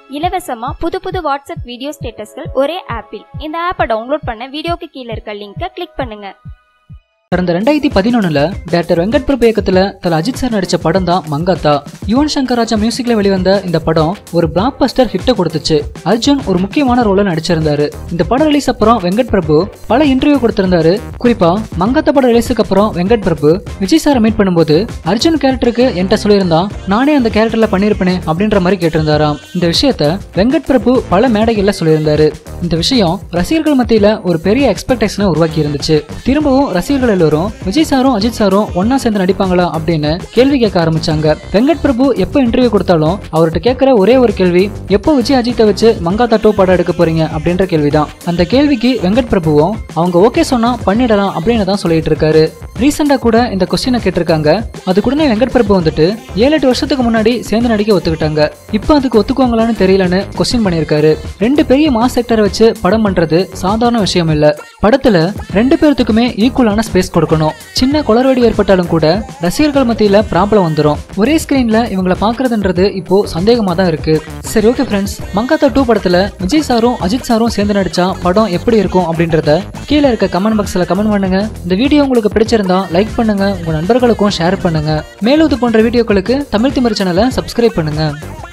இலவசமா புது புது வாட்ஸ்அப் வீடியோ ஸ்டேட்டஸ்கள் ஒரே ஆப்பில் இந்த ஆப்பை டவுன்லோட் பண்ண வீடியோக்கு கீழே இருக்க லிங்கை கிளிக் பண்ணுங்க கடந்த ரெண்டாயிரத்தி பதினொன்னுல டேரக்டர் வெங்கட் பிரபு இயக்கத்துல தல அஜித் சார் நடிச்ச படம் தான் மங்காத்தா யுவன் சங்கர் ராஜா மியூசிக்ல வெளிவந்த இந்த படம் ஒரு பிளாக் பஸ்டர் ஹிட்ட கொடுத்துச்சு அர்ஜுன் ஒரு முக்கியமான ரோல நடிச்சிருந்தாரு இந்த படம் ரிலீஸ் அப்புறம் வெங்கட் பிரபு பல இன்டர்வியூ கொடுத்திருந்தாரு குறிப்பா மங்காத்தா படம் ரிலீஸுக்கு அப்புறம் வெங்கட் பிரபு விஜய் சாரை மீட் பண்ணும்போது அர்ஜுன் கேரக்டருக்கு என்கிட்ட சொல்லியிருந்தான் நானே அந்த கேரக்டர்ல பண்ணிருப்பேனே அப்படின்ற மாதிரி கேட்டிருந்தாராம் இந்த விஷயத்த வெங்கட் பிரபு பல மேடைகள்ல சொல்லியிருந்தாரு இந்த விஷயம் ரசிகர்கள் மத்தியில ஒரு பெரிய எக்ஸ்பெக்டேஷனை உருவாக்கி இருந்துச்சு திரும்பவும் ரசிகர்கள் எல்லாரும் விஜய் சாரும் அஜித் சாரும் ஒன்னா சேர்ந்து நடிப்பாங்களா அப்படின்னு கேள்வி கேட்க ஆரம்பிச்சாங்க வெங்கட் பிரபு எப்போ இன்டர்வியூ கொடுத்தாலும் அவர்கிட்ட கேட்கிற ஒரே ஒரு கேள்வி எப்போ விஜய் அஜித்தை வச்சு மங்காத்தா டூ படம் எடுக்க போறீங்க அப்படின்ற கேள்விதான் அந்த கேள்விக்கு வெங்கட் பிரபுவும் அவங்க ஓகே சொன்னா பண்ணிடலாம் அப்படின்னு தான் சொல்லிட்டு இருக்காரு ரீசெண்டா கூட இந்த கொஸ்டினை கேட்டிருக்காங்க அது கூட வெங்கட் பிரபு வந்துட்டு ஏழு எட்டு வருஷத்துக்கு முன்னாடி சேர்ந்து நடிக்க ஒத்துக்கிட்டாங்க இப்போ அதுக்கு ஒத்துக்குவாங்களான்னு தெரியலன்னு கொஸ்டின் பண்ணியிருக்காரு ரெண்டு பெரிய மாஸ் செக்டரை வச்சு படம் பண்றது சாதாரண விஷயம் இல்ல படத்துல ரெண்டு பேர்த்துக்குமே ஈக்குவலான ஸ்பேஸ் கொடுக்கணும் சின்ன குளறுபடி ஏற்பட்டாலும் கூட ரசிகர்கள் மத்தியில ப்ராப்ளம் வந்துடும் ஒரே ஸ்கிரீன்ல இவங்கள பாக்குறதுன்றது இப்போ சந்தேகமா தான் இருக்கு சரி ஓகே ஃப்ரெண்ட்ஸ் மங்காத்தா டூ படத்துல விஜய் சாரும் அஜித் சாரும் சேர்ந்து நடிச்சா படம் எப்படி இருக்கும் அப்படின்றத கீழே இருக்க கமெண்ட் பாக்ஸ்ல கமெண்ட் பண்ணுங்க இந்த வீடியோ உங்களுக்கு பிடிச்சிருந்தா லைக் பண்ணுங்க உங்க நண்பர்களுக்கும் ஷேர் பண்ணுங்க மேலும் இது போன்ற வீடியோக்களுக்கு தமிழ் திமிர் சேனலை சப்ஸ்கிரைப் பண்ணுங்க